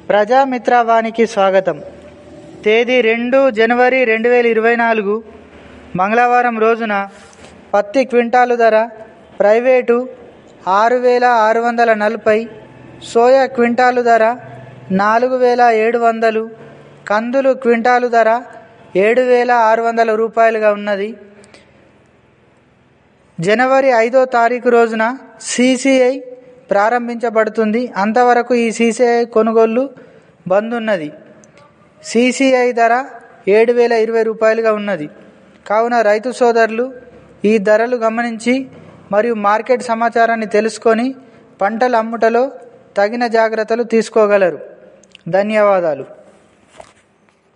ప్రజామిత్రవానికి స్వాగతం తేదీ రెండు జనవరి రెండు వేల ఇరవై నాలుగు మంగళవారం రోజున పత్తి క్వింటాలు ధర ప్రైవేటు ఆరు వేల ఆరు వందల నలభై సోయా క్వింటాలు ధర నాలుగు వేల ఏడు వందలు కందులు క్వింటాలు ధర ఏడు వేల ఆరు వందల రూపాయలుగా ఉన్నది జనవరి ఐదో తారీఖు రోజున సిసిఐ ప్రారంభించబడుతుంది అంతవరకు ఈ సిసిఐ కొనుగోళ్లు బంద్ ఉన్నది సిసిఐ ధర ఏడు వేల ఇరవై రూపాయలుగా ఉన్నది కావున రైతు సోదరులు ఈ ధరలు గమనించి మరియు మార్కెట్ సమాచారాన్ని తెలుసుకొని పంటల అమ్ముటలో తగిన జాగ్రత్తలు తీసుకోగలరు ధన్యవాదాలు